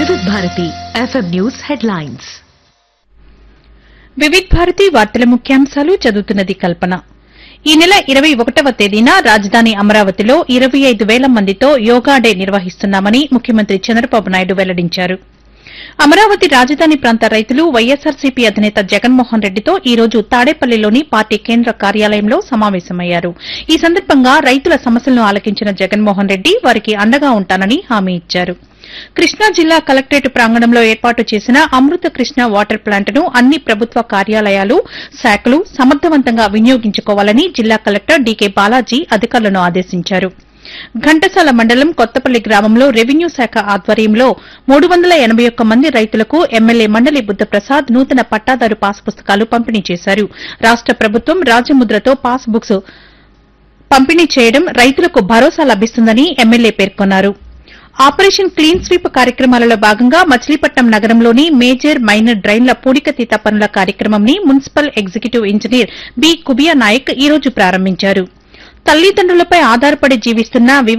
వివిధ Bharati FM news headlines Vividh Bharati వార్తల ముఖ్యాంశాలు చదువుతున్నది కల్పన ఈ నెల ఇరవై ఒకటవ తేదీన రాజధాని అమరావతిలో ఇరవై ఐదు వేల మందితో యోగా డే నిర్వహిస్తున్నామని ముఖ్యమంత్రి చంద్రబాబు నాయుడు వెల్లడించారు అమరావతి రాజధాని ప్రాంత రైతులు వైఎస్సార్సీపీ అధినేత జగన్మోహన్ రెడ్డితో ఈ రోజు తాడేపల్లిలోని పార్టీ కేంద్ర కార్యాలయంలో సమావేశమయ్యారు ఈ సందర్భంగా రైతుల సమస్యలను ఆలకించిన జగన్మోహన్ రెడ్డి వారికి అండగా ఉంటానని హామీ ఇచ్చారు కృష్ణా జిల్లా కలెక్టరేట్ ప్రాంగణంలో ఏర్పాటు చేసిన అమృత కృష్ణ వాటర్ ప్లాంట్ను అన్ని ప్రభుత్వ కార్యాలయాలు శాఖలు సమర్థవంతంగా వినియోగించుకోవాలని జిల్లా కలెక్టర్ డీకే బాలాజీ అధికారులను ఆదేశించారు ఘంటసాల మండలం కొత్తపల్లి గ్రామంలో రెవెన్యూ శాఖ ఆధ్వర్యంలో మూడు వందల ఎనబై ఒక్క మంది రైతులకు ఎమ్మెల్యే మండలి బుద్దప్రసాద్ నూతన పట్టాదారు పాస్ పుస్తకాలు పంపిణీ చేశారు రాష్ట ప్రభుత్వం రాజముద్రతో పాస్ బుక్స్ పంపిణీ చేయడం రైతులకు భరోసా లభిస్తుందని ఎమ్మెల్యే పేర్కొన్నారు ఆపరేషన్ క్లీన్ స్వీప్ కార్యక్రమాలలో భాగంగా మచిలీపట్నం నగరంలోని మేజర్ మైనర్ డ్రైన్ల పూడికతీత పనుల కార్యక్రమంని municipal executive engineer B Kubiya Nayak ఈ రోజు ప్రారంభించారు తల్లిదండ్రులపై ఆధారపడి జీవిస్తున్న